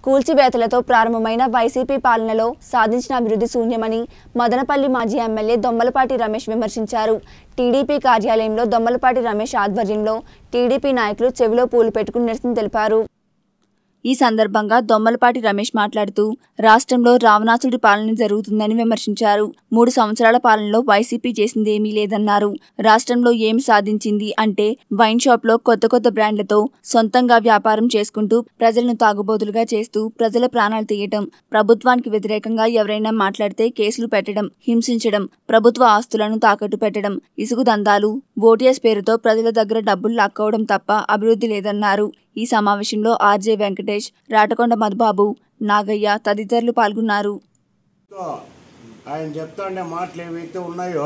కూల్చివేతలతో ప్రారంభమైన వైసీపీ పాలనలో సాధించిన అభివృద్ధి శూన్యమని మదనపల్లి మాజీ ఎమ్మెల్యే దొమ్మలపాటి రమేష్ విమర్శించారు టీడీపీ కార్యాలయంలో దొమ్మలపాటి రమేష్ ఆధ్వర్యంలో టీడీపీ నాయకులు చెవిలో పూలు పెట్టుకుని నిరసన తెలిపారు ఈ సందర్భంగా దొమ్మలపాటి రమేష్ మాట్లాడుతూ రాష్ట్రంలో రావణాసుడి పాలన జరుగుతుందని విమర్శించారు మూడు సంవత్సరాల పాలనలో వైసీపీ చేసింది ఏమీ లేదన్నారు రాష్ట్రంలో ఏం సాధించింది అంటే వైన్ షాప్ లో కొత్త కొత్త బ్రాండ్లతో సొంతంగా వ్యాపారం చేసుకుంటూ ప్రజలను తాగుబోతులుగా చేస్తూ ప్రజల ప్రాణాలు తీయటం ప్రభుత్వానికి వ్యతిరేకంగా ఎవరైనా మాట్లాడితే కేసులు పెట్టడం హింసించడం ప్రభుత్వ ఆస్తులను తాకట్టు పెట్టడం ఇసుగు దందాలు ఓటీఎస్ పేరుతో ప్రజల దగ్గర డబ్బులు లాక్కోవడం తప్ప అభివృద్ధి లేదన్నారు ఈ సమావేశంలో ఆర్జే వెంకటేష్ రాటకొండ మధుబాబు నాగయ్య తదితరులు పాల్గొన్నారు తో ఆయన చెప్తా ఉండే మాటలు ఏవైతే ఉన్నాయో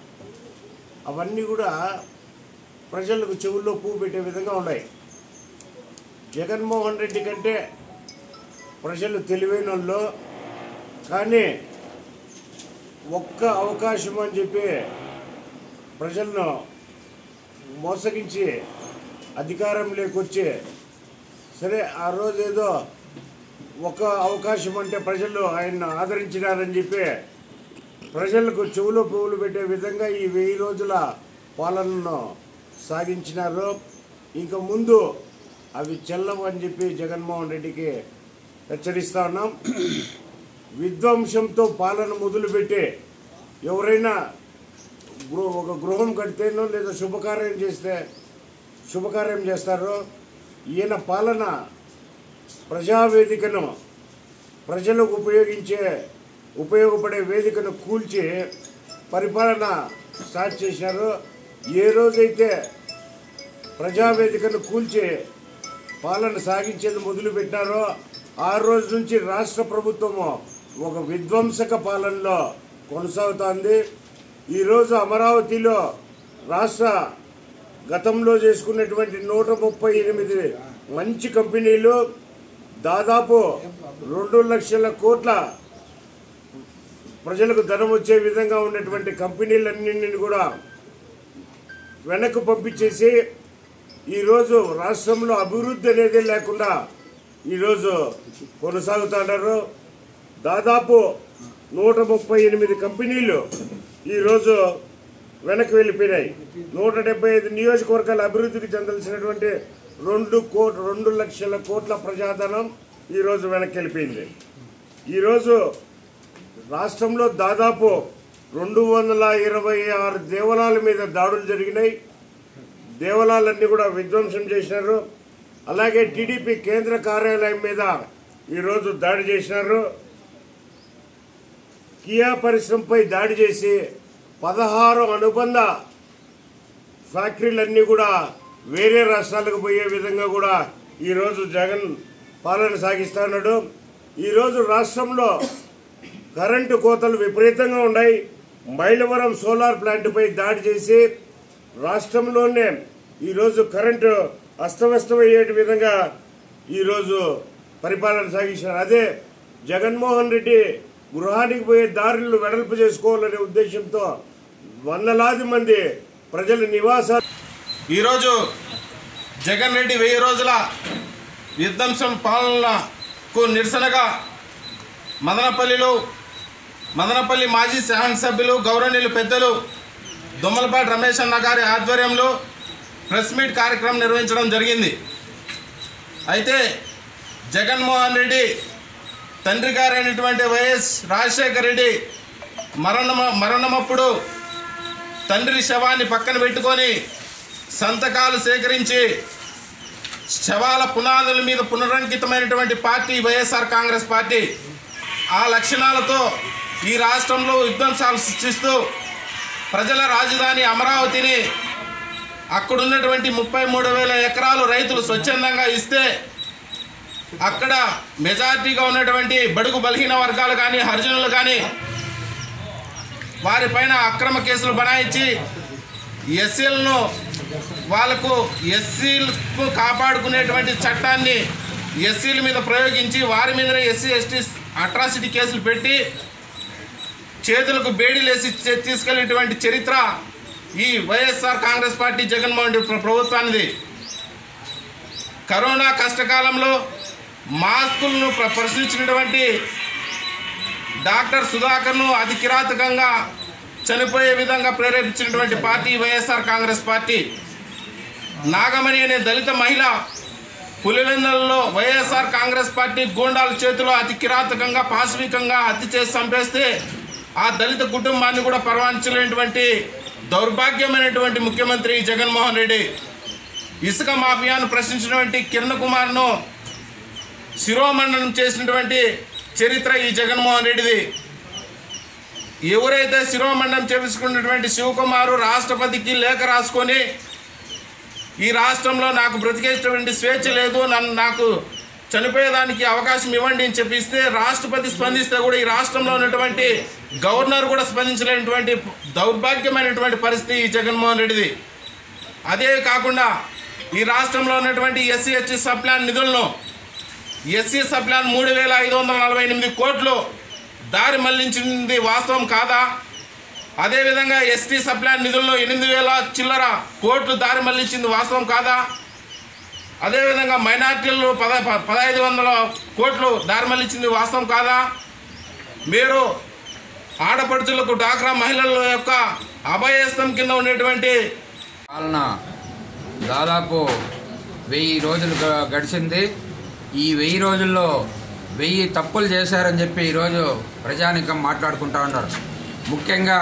అవన్నీ కూడా ప్రజలకు చెవుల్లో పువ్వు పెట్టే విధంగా ఉన్నాయి జగన్మోహన్ రెడ్డి కంటే ప్రజలు తెలివైన వాళ్ళు కానీ ఒక్క అవకాశం అని చెప్పి ప్రజలను మోసగించి అధికారం లేకొచ్చి సరే ఆ రోజు ఏదో ఒక అవకాశం అంటే ప్రజలు ఆయన ఆదరించినారని చెప్పి ప్రజలకు చెవులో పువ్వులు పెట్టే విధంగా ఈ వెయ్యి రోజుల పాలనను సాగించినారు ఇంక ముందు అవి చెల్లవు అని చెప్పి జగన్మోహన్ రెడ్డికి హెచ్చరిస్తా ఉన్నాం విధ్వంసంతో పాలన మొదలుపెట్టి ఎవరైనా గృహ ఒక గృహం కడితేనో లేదా శుభకార్యం చేస్తే శుభకార్యం చేస్తారో ఈయన పాలన ప్రజావేదికను ప్రజలకు ఉపయోగించే ఉపయోగపడే వేదికను కూల్చి పరిపాలన స్టార్ట్ చేశారు ఏ రోజైతే ప్రజావేదికను కూల్చి పాలన సాగించేది మొదలుపెట్టారో ఆ రోజు నుంచి రాష్ట్ర ప్రభుత్వము ఒక విధ్వంసక పాలనలో కొనసాగుతోంది ఈరోజు అమరావతిలో రాష్ట్ర గతంలో చేసుకున్నటువంటి నూట ముప్పై ఎనిమిది మంచి కంపెనీలు దాదాపు రెండు లక్షల కోట్ల ప్రజలకు ధనం వచ్చే విధంగా ఉన్నటువంటి కంపెనీలన్నింటిని కూడా వెనక్కు పంపించేసి ఈరోజు రాష్ట్రంలో అభివృద్ధి అనేది లేకుండా ఈరోజు కొనసాగుతున్నారు దాదాపు నూట ముప్పై ఎనిమిది కంపెనీలు ఈరోజు వెనక్కి వెళ్ళిపోయినాయి నూట డెబ్బై ఐదు నియోజకవర్గాల అభివృద్ధికి చెందాల్సినటువంటి రెండు కోట్ రెండు లక్షల కోట్ల ప్రజాధనం ఈరోజు వెనక్కి వెళ్ళిపోయింది ఈరోజు రాష్ట్రంలో దాదాపు రెండు వందల ఇరవై ఆరు దేవాలయాల మీద దాడులు జరిగినాయి దేవాలయాలన్నీ కూడా విధ్వంసం చేసినారు అలాగే టీడీపీ కేంద్ర కార్యాలయం మీద ఈరోజు దాడి చేసినారు కియా పరిశ్రమపై దాడి చేసి పదహారు అనుబంధ ఫ్యాక్టరీలన్నీ కూడా వేరే రాష్ట్రాలకు పోయే విధంగా కూడా ఈరోజు జగన్ పాలన సాగిస్తున్నాడు ఈరోజు రాష్ట్రంలో కరెంటు కోతలు విపరీతంగా ఉన్నాయి మైలవరం సోలార్ ప్లాంట్పై దాడి చేసి రాష్ట్రంలోనే ఈరోజు కరెంటు అస్తవ్యస్తమయ్యే విధంగా ఈరోజు పరిపాలన సాగించారు అదే జగన్మోహన్ రెడ్డి గృహానికి పోయే దారులు వెడల్పు చేసుకోవాలనే ఉద్దేశంతో వందలాది మంది ప్రజల నివాసాలు ఈరోజు జగన్ రెడ్డి వెయ్యి రోజుల విధ్వంసం పాలనకు నిరసనగా మదనపల్లిలో మదనపల్లి మాజీ శాసనసభ్యులు గౌరవనీయులు పెద్దలు దొమ్మలపాటి రమేష్ అన్న గారి ఆధ్వర్యంలో ప్రెస్ మీట్ కార్యక్రమం నిర్వహించడం జరిగింది అయితే జగన్మోహన్ రెడ్డి తండ్రి గారైనటువంటి వైఎస్ రాజశేఖర రెడ్డి మరణమ మరణమప్పుడు తండ్రి శవాన్ని పక్కన పెట్టుకొని సంతకాలు సేకరించి శవాల పునాదుల మీద పునరంకితమైనటువంటి పార్టీ వైఎస్ఆర్ కాంగ్రెస్ పార్టీ ఆ లక్షణాలతో ఈ రాష్ట్రంలో విధ్వంసాలు సృష్టిస్తూ ప్రజల రాజధాని అమరావతిని అక్కడున్నటువంటి ముప్పై మూడు వేల ఎకరాలు రైతులు స్వచ్ఛందంగా ఇస్తే అక్కడ మెజార్టీగా ఉన్నటువంటి బడుగు బలహీన వర్గాలు కానీ హరిజనులు కానీ వారిపైన అక్రమ కేసులు బనాయించి ఎస్సీలను వాళ్ళకు ఎస్సీలకు కాపాడుకునేటువంటి చట్టాన్ని ఎస్సీల మీద ప్రయోగించి వారి మీద ఎస్సీ ఎస్టీ అట్రాసిటీ కేసులు పెట్టి చేతులకు బేడీలేసి చే- తీసుకెళ్ళేటువంటి చరిత్ర ఈ YSR Congress party Jaganmohan Reddy ప్ర- ప్రభుత్వానిది కరోనా కష్టకాలంలో మాస్కులను ప్ర- ప్రశ్నించినటువంటి డాక్టర్ సుధాకర్ను అతి కిరాతకంగా చనిపోయే విధంగా ప్రేరేపించినటువంటి party YSR Congress party Nagamani అనే దళిత మహిళ పులివెందులలో వైఎస్ఆర్ కాంగ్రెస్ పార్టీ గూండాల చేతిలో అతి కిరాతకంగా పాశవికంగా హత్య చేసి చంపేస్తే ఆ దళిత కుటుంబాన్ని కూడా పరవాంచలేనటువంటి దౌర్భాగ్యమైనటువంటి ముఖ్యమంత్రి జగన్మోహన్ రెడ్డి ఇసుక మాఫియాను ప్రశ్నించినటువంటి కిరణ్ కుమార్ను శిరోమండనం చేసినటువంటి చరిత్ర ఈ జగన్మోహన్ రెడ్డిది ఎవరైతే శిరోమండనం చేపించుకున్నటువంటి శివకుమారు రాష్ట్రపతికి లేఖ రాసుకొని ఈ రాష్ట్రంలో నాకు బ్రతికేటువంటి స్వేచ్ఛ లేదు నన్ను నాకు చనిపోయేదానికి అవకాశం ఇవ్వండి అని చెప్పిస్తే రాష్ట్రపతి స్పందిస్తే కూడా ఈ రాష్ట్రంలో ఉన్నటువంటి గవర్నర్ కూడా స్పందించలేనటువంటి దౌర్భాగ్యమైనటువంటి పరిస్థితి ఈ జగన్మోహన్ రెడ్డిది అదే కాకుండా ఈ రాష్ట్రంలో ఉన్నటువంటి ఎస్సీ ఎస్టీ సప్లాన్ నిధులను ఎస్సీ సప్లాన్ మూడు వేల ఐదు వందల నలభై ఎనిమిది కోట్లు దారి మళ్లించింది వాస్తవం కాదా అదేవిధంగా ఎస్టీ సప్లాన్ నిధుల్లో ఎనిమిది వేల చిల్లర కోట్లు దారి మళ్లించింది వాస్తవం కాదా అదేవిధంగా మైనార్టీలు పద ప- పదహైదు వందల కోట్లు దారి మళ్లించింది వాస్తవం కాదా మీరు ఆడపడుచులకు డాక్రా మహిళల యొక్క అభయస్తం కింద ఉండేటువంటి పాలన దాదాపు వెయ్యి రోజులు గ- గడిచింది ఈ వెయ్యి రోజుల్లో వెయ్యి తప్పులు చేశారని చెప్పి ఈరోజు ప్రజానికం మాట్లాడుకుంటా ఉన్నారు ముఖ్యంగా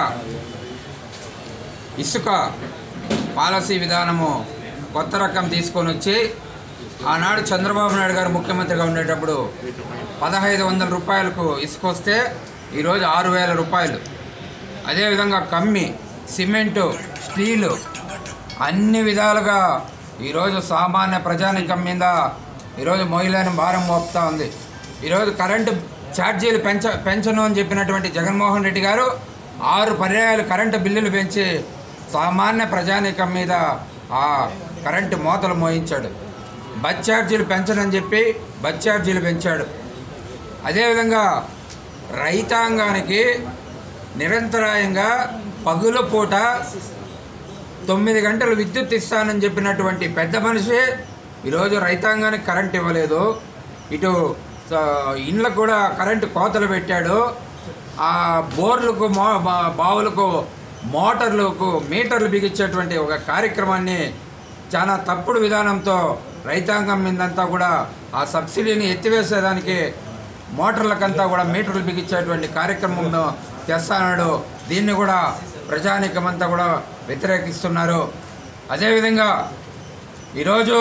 ఇసుక పాలసీ విధానము కొత్త రకం తీసుకొని వచ్చి ఆనాడు చంద్రబాబు నాయుడు గారు ముఖ్యమంత్రిగా ఉండేటప్పుడు పదహైదు వందల రూపాయలకు ఇసుక వస్తే ఈరోజు ఆరు వేల రూపాయలు అదేవిధంగా కమ్మి సిమెంటు స్టీలు అన్ని విధాలుగా ఈరోజు సామాన్య ప్రజానికం మీద ఈరోజు మొయిలేని భారం మోపుతా ఉంది ఈరోజు కరెంటు ఛార్జీలు పెంచ పెంచను అని చెప్పినటువంటి జగన్మోహన్ రెడ్డి గారు ఆరు పర్యాయాలు కరెంటు బిల్లులు పెంచి సామాన్య ప్రజానికం మీద ఆ కరెంటు మూతలు మోయించాడు బస్ ఛార్జీలు పెంచనని చెప్పి బస్ ఛార్జీలు పెంచాడు అదేవిధంగా రైతాంగానికి నిరంతరాయంగా పగుల పూట తొమ్మిది గంటలు విద్యుత్ ఇస్తానని చెప్పినటువంటి పెద్ద మనిషి ఈరోజు రైతాంగానికి కరెంట్ ఇవ్వలేదు ఇటు ఆ, ఇండ్లకు కూడా కరెంటు కోతలు పెట్టాడు ఆ బోర్లకు మో బా- బావులకు మోటార్లకు మీటర్లు బిగించేటువంటి ఒక కార్యక్రమాన్ని చాలా తప్పుడు విధానంతో రైతాంగం మీదంతా కూడా ఆ సబ్సిడీని ఎత్తివేసేదానికి మోటార్లకంతా కూడా మీటర్లు బిగించేటువంటి కార్యక్రమం తెస్తాడు దీన్ని కూడా ప్రజానికమంతా కూడా వ్యతిరేకిస్తున్నారు అదేవిధంగా ఈరోజు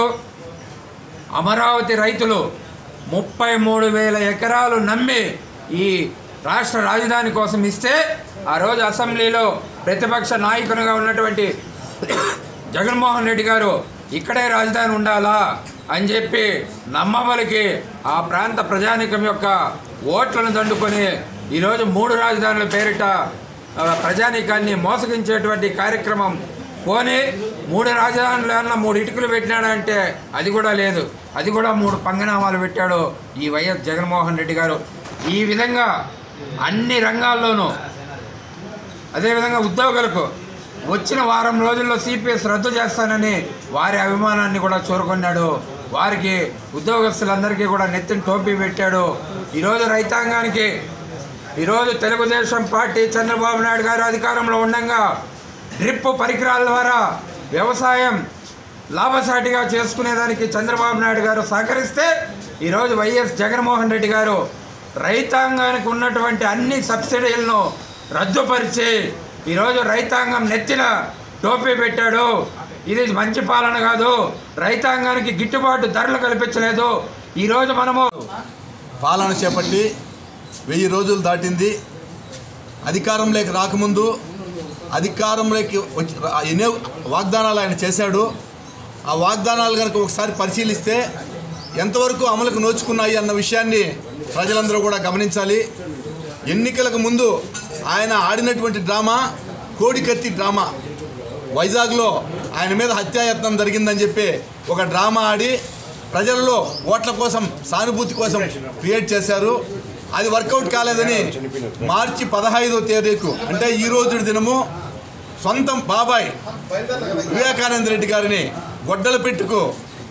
అమరావతి రైతులు ముప్పై మూడు వేల ఎకరాలు నమ్మి ఈ రాష్ట్ర రాజధాని కోసం ఇస్తే ఆ రోజు అసెంబ్లీలో ప్రతిపక్ష నాయకునిగా ఉన్నటువంటి జగన్మోహన్ రెడ్డి గారు ఇక్కడే రాజధాని ఉండాలా అని చెప్పి నమ్మబలికి ఆ ప్రాంత ప్రజానికం యొక్క ఓట్లను దండుకొని ఈరోజు మూడు రాజధానుల పేరిట ఆ, ప్రజానీకాన్ని మోసగించేటువంటి కార్యక్రమం పోనీ మూడు రాజధానులు అన్న మూడు ఇటుకలు పెట్టినాడంటే అది కూడా లేదు అది కూడా మూడు పంగనామాలు పెట్టాడు ఈ వైఎస్ జగన్మోహన్ రెడ్డి గారు ఈ విధంగా అన్ని రంగాల్లోనూ అదేవిధంగా ఉద్యోగులకు వచ్చిన వారం రోజుల్లో సిపిఎస్ రద్దు చేస్తానని వారి అభిమానాన్ని కూడా చూరుకున్నాడు వారికి ఉద్యోగస్తులందరికీ కూడా నెత్తిన టోపీ పెట్టాడు ఈరోజు రైతాంగానికి ఈరోజు తెలుగుదేశం పార్టీ చంద్రబాబు నాయుడు గారు అధికారంలో ఉండగా డ్రిప్ పరికరాల ద్వారా వ్యవసాయం లాభసాటిగా చేసుకునేదానికి చంద్రబాబు నాయుడు గారు సహకరిస్తే ఈరోజు వైఎస్ జగన్మోహన్ రెడ్డి గారు రైతాంగానికి ఉన్నటువంటి అన్ని సబ్సిడీలను రద్దుపరిచి ఈరోజు రైతాంగం నెత్తిన టోపీ పెట్టాడు ఇది మంచి పాలన కాదు రైతాంగానికి గిట్టుబాటు ధరలు కల్పించలేదు ఈరోజు మనము పాలన చేపట్టి వెయ్యి రోజులు దాటింది అధికారంలోకి రాకముందు అధికారంలోకి వచ్చి ఎన్నో వాగ్దానాలు ఆయన చేశాడు ఆ వాగ్దానాలు కనుక ఒకసారి పరిశీలిస్తే ఎంతవరకు అమలుకు నోచుకున్నాయి అన్న విషయాన్ని ప్రజలందరూ కూడా గమనించాలి ఎన్నికలకు ముందు ఆయన ఆడినటువంటి డ్రామా కోడికత్తి డ్రామా వైజాగ్లో ఆయన మీద హత్యాయత్నం జరిగిందని చెప్పి ఒక డ్రామా ఆడి ప్రజల్లో ఓట్ల కోసం సానుభూతి కోసం క్రియేట్ చేశారు అది వర్కౌట్ కాలేదని మార్చి పదహైదో తేదీకు అంటే ఈ రోజు దినము సొంతం బాబాయ్ వివేకానంద రెడ్డి గారిని గొడ్డల పెట్టుకు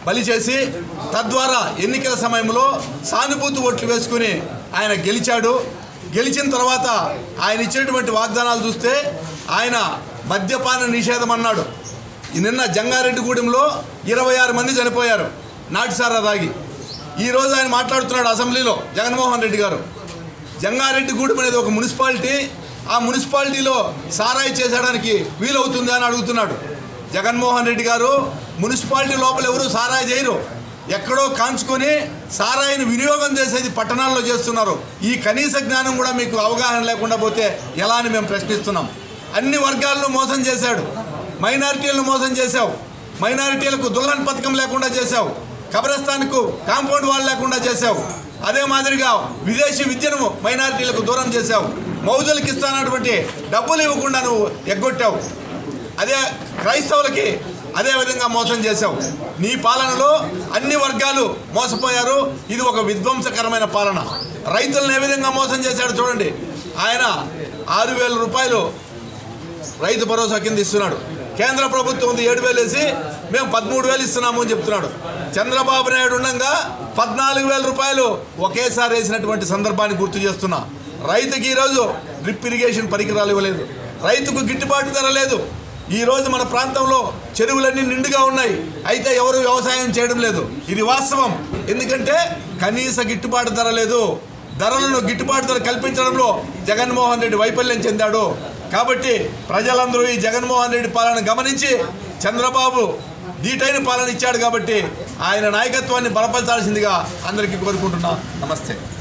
బలి చేసి తద్వారా ఎన్నికల సమయంలో సానుభూతి ఓట్లు వేసుకుని ఆయన గెలిచాడు గెలిచిన తర్వాత ఆయన ఇచ్చినటువంటి వాగ్దానాలు చూస్తే ఆయన మద్యపాన నిషేధం అన్నాడు ఈ నిన్న జంగారెడ్డిగూడెంలో ఇరవై ఆరు మంది చనిపోయారు నాటిసారా తాగి ఈరోజు ఆయన మాట్లాడుతున్నాడు అసెంబ్లీలో జగన్మోహన్ రెడ్డి గారు జంగారెడ్డిగూడెం అనేది ఒక మున్సిపాలిటీ ఆ మున్సిపాలిటీలో సారాయి చేసేయడానికి వీలవుతుందా అని అడుగుతున్నాడు జగన్మోహన్ రెడ్డి గారు మున్సిపాలిటీ లోపల ఎవరు సారాయి చేయరు ఎక్కడో కాంచుకొని సారాయిని వినియోగం చేసేది పట్టణాల్లో చేస్తున్నారు ఈ కనీస జ్ఞానం కూడా మీకు అవగాహన లేకుండా పోతే ఎలా అని మేము ప్రశ్నిస్తున్నాం అన్ని వర్గాలను మోసం చేశాడు మైనారిటీలను మోసం చేశావు మైనారిటీలకు దుల్హన్ పథకం లేకుండా చేశావు కబ్రస్థాన్కు కాంపౌండ్ వాల్ లేకుండా చేశావు అదే మాదిరిగా విదేశీ విద్యను మైనారిటీలకు దూరం చేశావు మౌజులకి ఇస్తానటువంటి డబ్బులు ఇవ్వకుండా నువ్వు ఎగ్గొట్టావు అదే క్రైస్తవులకి అదే విధంగా మోసం చేశావు నీ పాలనలో అన్ని వర్గాలు మోసపోయారు ఇది ఒక విధ్వంసకరమైన పాలన రైతులను ఏ విధంగా మోసం చేశాడు చూడండి ఆయన ఆరు వేల రూపాయలు రైతు భరోసా కింద ఇస్తున్నాడు కేంద్ర ప్రభుత్వం ఉంది ఏడు వేలు వేసి మేము పదమూడు వేలు ఇస్తున్నాము అని చెప్తున్నాడు చంద్రబాబు నాయుడు ఉండగా పద్నాలుగు వేల రూపాయలు ఒకేసారి వేసినటువంటి సందర్భాన్ని గుర్తు చేస్తున్నా రైతుకి ఈరోజు డ్రిప్ ఇరిగేషన్ పరికరాలు ఇవ్వలేదు రైతుకు గిట్టుబాటు ధర లేదు ఈరోజు మన ప్రాంతంలో చెరువులన్నీ నిండుగా ఉన్నాయి అయితే ఎవరు వ్యవసాయం చేయడం లేదు ఇది వాస్తవం ఎందుకంటే కనీస గిట్టుబాటు ధర లేదు ధరలను గిట్టుబాటు ధర కల్పించడంలో జగన్మోహన్ రెడ్డి వైఫల్యం చెందాడు కాబట్టి ప్రజలందరూ ఈ జగన్మోహన్ రెడ్డి పాలన గమనించి చంద్రబాబు దీటైన పాలన ఇచ్చాడు కాబట్టి ఆయన నాయకత్వాన్ని బలపరచాల్సిందిగా అందరికీ కోరుకుంటున్నా నమస్తే